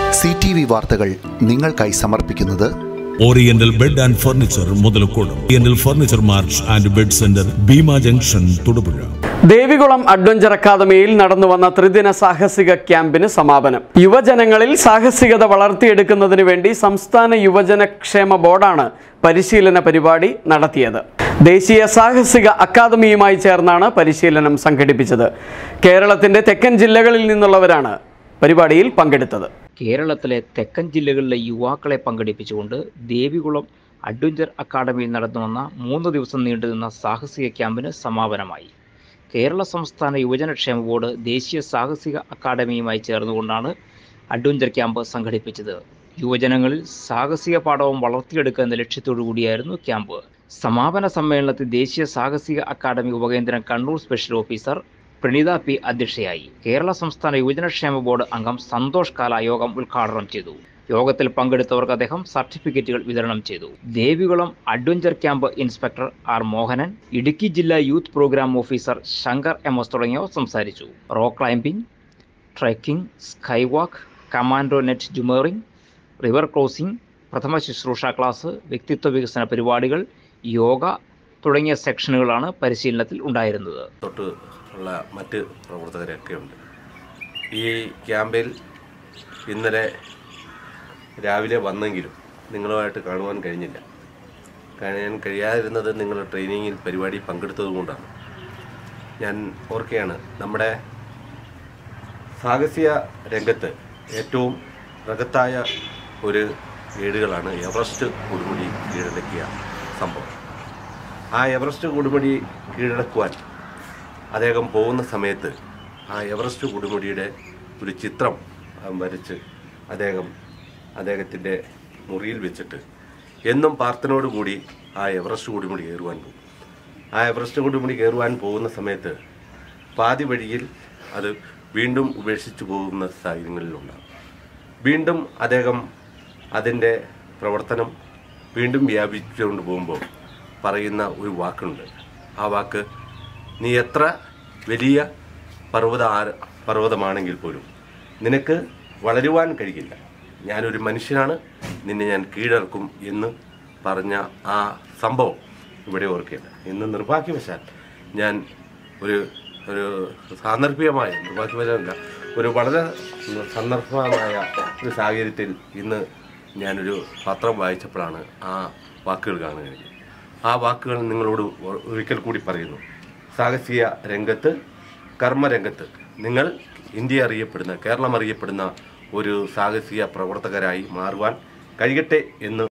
C T V വാർത്തകൾ നിങ്ങൾക്കായി സമർപ്പിക്കുന്നത് oriental bed and furniture Muthalakode oriental furniture march and bed centre Bheema junction Thodupuzha Devikulam adventure അക്കാദമിയിൽ നടന്നു വന്ന ത്രിദിന സാഹസിക ക്യാമ്പിന് സമാപനം യുവജനങ്ങളിൽ സാഹസികത വളർത്തിയെടുക്കുന്നതിന് വേണ്ടി സംസ്ഥാന യുവജന ക്ഷേമ ബോർഡാണ് പരിശീലന പരിപാടി നടത്തിയത് ദേശീയ സാഹസിക അക്കാദമിയുമായി ചേർന്നാണ് പരിശീലനം സംഘടിപ്പിച്ചത് കേരളത്തിന്റെ തെക്കൻ ജില്ലകളിൽ നിന്നുള്ളവരാണ് പരിപാടിയിൽ പങ്കെടുത്തത് കേരളത്തിലെ തെക്കൻ ജില്ലകളിലെ യുവാക്കളെ പങ്കെടുപ്പിച്ചുകൊണ്ട് ദേവികുളം അഡ്വഞ്ചർ അക്കാദമിയിൽ നടന്നുവന്ന മൂന്ന് ദിവസം നീണ്ടുനിന്ന സാഹസിക ക്യാമ്പിന് സമാപനമായി കേരള സംസ്ഥാന യുവജനക്ഷേമ ബോർഡ് ദേശീയ സാഹസിക അക്കാദമിയുമായി ചേർന്നുകൊണ്ടാണ് അഡ്വഞ്ചർ ക്യാമ്പ് സംഘടിപ്പിച്ചത് യുവജനങ്ങളിൽ സാഹസിക പാഠവും വളർത്തിയെടുക്കുക എന്ന ലക്ഷ്യത്തോടു കൂടിയായിരുന്നു ക്യാമ്പ് സമാപന സമ്മേളനത്തിൽ ദേശീയ സാഹസിക അക്കാദമി ഉപകേന്ദ്രം Kannur special officer Praneetha P അധ്യക്ഷയായി കേരള സംസ്ഥാന യുവജനക്ഷേമ ബോർഡ് അംഗം സന്തോഷ് കാല യോഗം ഉദ്ഘാടനം ചെയ്തു യോഗത്തിൽ പങ്കെടുത്തവർക്ക് അദ്ദേഹം സർട്ടിഫിക്കറ്റുകൾ വിതരണം ചെയ്തു Devikulam adventure camp inspector R Mohanan Idukki ജില്ലാ youth programme officer Shankar M S തുടങ്ങിയവർ സംസാരിച്ചു rock climbing trekking sky walk commando net jumaring river crossing പ്രഥമ ശുശ്രൂഷ ക്ലാസ് വ്യക്തിത്വ വികസന പരിപാടികൾ യോഗ തുടങ്ങിയ സെക്ഷനുകളാണ് പരിശീലനത്തിൽ ഉണ്ടായിരുന്നത് തൊട്ട് ഉള്ള മറ്റ് പ്രവർത്തകരൊക്കെ ഉണ്ട് ഈ ക്യാമ്പിൽ ഇന്നലെ രാവിലെ വന്നെങ്കിലും നിങ്ങളുമായിട്ട് കാണുവാൻ കഴിഞ്ഞില്ല കാണാൻ കഴിയാതിരുന്നത് നിങ്ങൾ ട്രെയിനിങ്ങിൽ പരിപാടി പങ്കെടുത്തത് കൊണ്ടാണ് ഞാൻ ഓർക്കുകയാണ് നമ്മുടെ സാഹസിക രംഗത്ത് ഏറ്റവും പ്രഗത്തായ ഒരു ഏടുകളാണ് എവറസ്റ്റ് കൊടുമുടി കീഴടക്കിയ സംഭവം ആ എവറസ്റ്റ് കൊടുമുടി കീഴടക്കുവാൻ അദ്ദേഹം പോകുന്ന സമയത്ത് ആ എവറസ്റ്റ് കൊടുമുടിയുടെ ഒരു ചിത്രം ആ, വരച്ച് അദ്ദേഹം അദ്ദേഹത്തിൻ്റെ മുറിയിൽ വെച്ചിട്ട് എന്നും പ്രാർത്ഥനയോടുകൂടി ആ എവറസ്റ്റ് കൊടുമുടി കയറുവാൻ പോകും ആ എവറസ്റ്റ് കൊടുമുടി കയറുവാൻ പോകുന്ന സമയത്ത് പാതി വഴിയിൽ അത് വീണ്ടും ഉപേക്ഷിച്ചു പോകുന്ന സാഹചര്യങ്ങളിലുണ്ടാകും വീണ്ടും അദ്ദേഹം അതിൻ്റെ പ്രവർത്തനം വീണ്ടും വ്യാപിച്ചുകൊണ്ട് പോകുമ്പോൾ പറയുന്ന ഒരു വാക്കുണ്ട് ആ വാക്ക് നീ എത്ര വലിയ പർവ്വത ആര- പർവ്വതമാണെങ്കിൽ പോലും നിനക്ക് വളരുവാൻ കഴിയില്ല ഞാനൊരു മനുഷ്യനാണ് നിന്നെ ഞാൻ കീഴടക്കും എന്ന് പറഞ്ഞ ആ സംഭവം ഇവിടെ ഓർക്കുകയാണ് ഇന്ന് നിർഭാഗ്യവശാൽ ഞാൻ ഒരു ഒരു സാന്ദർഭികമായ നിർഭാഗ്യവശമല്ല ഒരു വളരെ സന്ദർഭമായ ഒരു സാഹചര്യത്തിൽ ഇന്ന് ഞാനൊരു പത്രം വായിച്ചപ്പോഴാണ് ആ വാക്കുകൾ കാണുക കഴിഞ്ഞത് ആ വാക്കുകൾ നിങ്ങളോട് ഒ- ഒരിക്കൽ കൂടി പറയുന്നു സാഹസിക രംഗത്ത് കർമ്മരംഗത്ത് നിങ്ങൾ ഇന്ത്യ അറിയപ്പെടുന്ന കേരളം അറിയപ്പെടുന്ന ഒരു സാഹസിക പ്രവർത്തകരായി മാറുവാൻ കഴിയട്ടെ എന്ന്